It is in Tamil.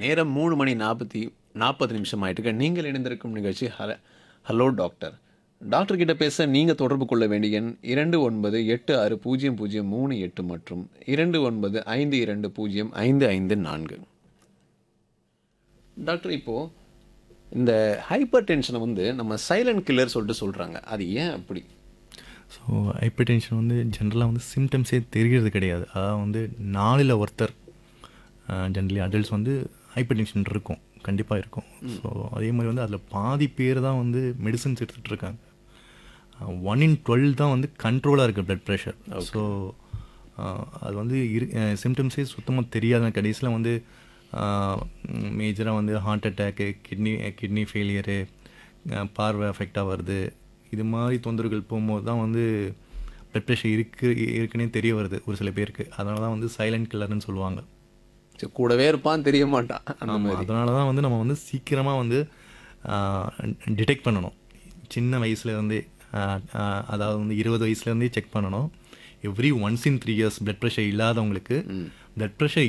நேரம் மூணு மணி நாற்பத்தி நாற்பது நிமிஷம் ஆயிட்டுருக்கு நீங்கள் இணைந்திருக்கும் நிகழ்ச்சி ஹல ஹலோ டாக்டர் டாக்டர் கிட்ட பேச நீங்கள் தொடர்பு கொள்ள வேண்டிய எண் இரண்டு ஒன்பது எட்டு ஆறு பூஜ்ஜியம் பூஜ்ஜியம் மூணு எட்டு மற்றும் இரண்டு ஒன்பது ஐந்து இரண்டு பூஜ்ஜியம் ஐந்து ஐந்து நான்கு டாக்டர் இப்போது இந்த ஹைப்பர் டென்ஷனை வந்து நம்ம சைலண்ட் கில்லர் சொல்லிட்டு சொல்கிறாங்க அது ஏன் அப்படி ஸோ ஹைப்பர் டென்ஷன் வந்து ஜென்ரலாக வந்து சிம்டம்ஸே தெரிகிறது கிடையாது அதாவது வந்து நாளில் ஒருத்தர் ஜென்ரலி அடல்ட்ஸ் வந்து ஹைப்பர் டென்ஷன் இருக்கும் கண்டிப்பாக இருக்கும் ஸோ அதே மாதிரி வந்து அதில் பாதி பேர் தான் வந்து மெடிசன்ஸ் எடுத்துகிட்டு இருக்காங்க ஒன் இன் டுவெல் தான் வந்து கண்ட்ரோலாக இருக்குது ப்ளட் ப்ரெஷர் ஸோ அது வந்து இரு சிம்டம்ஸே சுத்தமாக தெரியாத கடைசியில் வந்து மேஜராக வந்து heart attack kidney kidney failure பார்வை அஃபெக்டாக வருது இது மாதிரி தொந்தரவுகள் போகும்போது தான் வந்து ப்ளட் ப்ரெஷர் இருக்கு இருக்குன்னே தெரிய வருது ஒரு சில பேருக்கு அதனால தான் வந்து சைலண்ட் கில்லர்னு சொல்லுவாங்க சரி, கூடவே இருப்பான் தெரிய மாட்டான் அந்த ஆமாம் மாதிரி அதனால தான் வந்து நம்ம வந்து சீக்கிரமாக வந்து டிடெக்ட் பண்ணணும் சின்ன வயசுலேருந்தே அதாவது வந்து இருபது வயசுலேருந்தே செக் பண்ணணும் every once in three years blood pressure இல்லாதவங்களுக்கு பிளட் ப்ரெஷர்